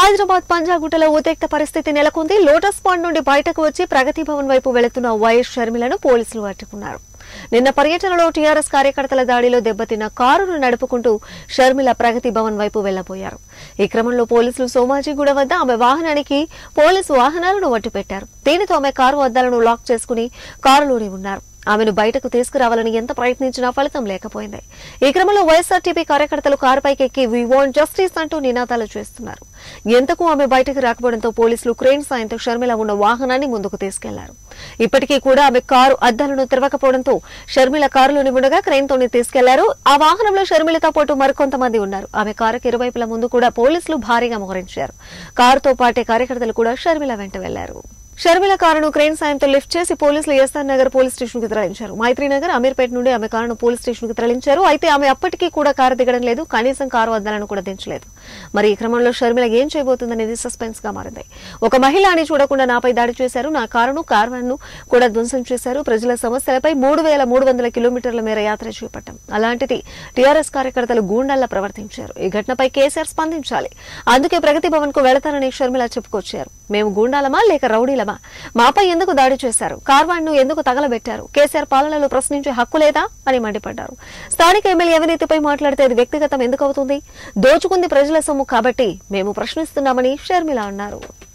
హైదరాబాద్ పంజాగుట్టలో ఉద్రిక్త పరిస్థితి నెలకొంది లోటస్ పాండ్ నుండి బయటకు వచ్చి ప్రగతి భవన్ వైపు వెళుతున్న వైఎస్ షర్మిలను పోలీసులు అడ్డుకున్నారు నిన్న పర్యటనలో టీఆర్ఎస్ కార్యకర్తల దాడిలో దెబ్బతిన్న కారును నడుపుకుంటూ షర్మిల ప్రగతి భవన్ వైపు వెళ్లబోయారు ఈ క్రమంలో పోలీసులు సోమాజిగూడ వద్ద ఆమె వాహనానికి పోలీసు వాహనాలను అడ్డుపెట్టారు దీనితో ఆమె కారు అద్దాలను లాక్ చేసుకుని కారులోనే ఉన్నారు ఆమెను బయటకు తీసుకురావాలని ఎంత ప్రయత్నించినా ఫలితం లేకపోయింది ఈ క్రమంలో వైఎస్ఆర్టీపీ కార్యకర్తలు కారుపైకి ఎక్కి వి వాంట్ జస్టిస్ అంటూ నినాదాలు చేస్తున్నారు ఎంతకు ఆమె బయటకు రాకపోవడంతో పోలీసులు క్రేన్ సాయంతో షర్మిల ఉన్న వాహనాన్ని ముందుకు తీసుకెళ్లారు ఇప్పటికీ కూడా ఆమె కారు అద్దాలను తెరవకపోవడంతో షర్మిల కారులోని ఉండగా క్రెయిన్ తోని తీసుకెళ్లారు ఆ వాహనంలో షర్మిలతో పాటు మరికొంతమంది ఉన్నారు ఆమె కారుకి ఇరువైపుల ముందు కూడా పోలీసులు భారీగా మోహరించారు కారుతో పాటే కార్యకర్తలు కూడా షర్మిల వెంట వెళ్లారు షర్మిల కారును క్రెయిన్ సాయంతో లిఫ్ట్ చేసి పోలీసులు ఎస్ఆర్ నగర్ పోలీస్ స్టేషన్ కి తరలించారు మైత్రీనగర్ అమీర్పేట నుండి ఆమె కారును పోలీస్ స్టేషన్ కి తరలించారు అయితే ఆమె అప్పటికీ కూడా కారు దిగడం లేదు కనీసం కారు అద్దాలను కూడా దించలేదు మరి ఈ క్రమంలో షర్మిల ఏం చేయబోతుందనేది సస్పెన్స్ గా మారింది ఒక మహిళ అని చూడకుండా నాపై దాడి చేశారు నా కారును కార్వాన్ ను కూడా ధ్వంసం చేశారు ప్రజల సమస్యలపై మూడు వేల మూడు వందల కిలోమీటర్ల మేర యాత్ర చేపట్టాం అలాంటిది టీఆర్ఎస్ కార్యకర్తలు గూండాల్లా ప్రవర్తించారు ఈ ఘటనపై కేసీఆర్ స్పందించాలి అందుకే ప్రగతి భవన్ కు వెళతానని షర్మిల చెప్పుకొచ్చారు మేము గూండాలమా లేక రౌడీలమా మాపై ఎందుకు దాడి చేశారు కార్వాన్ ను ఎందుకు తగలబెట్టారు కేసీఆర్ పాలనలో ప్రశ్నించే హక్కు లేదా అని మండిపడ్డారు స్థానిక ఎమ్మెల్యే అవినీతిపై మాట్లాడితే అది వ్యక్తిగతం ఎందుకు అవుతుంది దోచుకుంది ప్రజల సొమ్ము కాబట్టి మేము ప్రశ్నిస్తున్నామని షర్మిల అన్నారు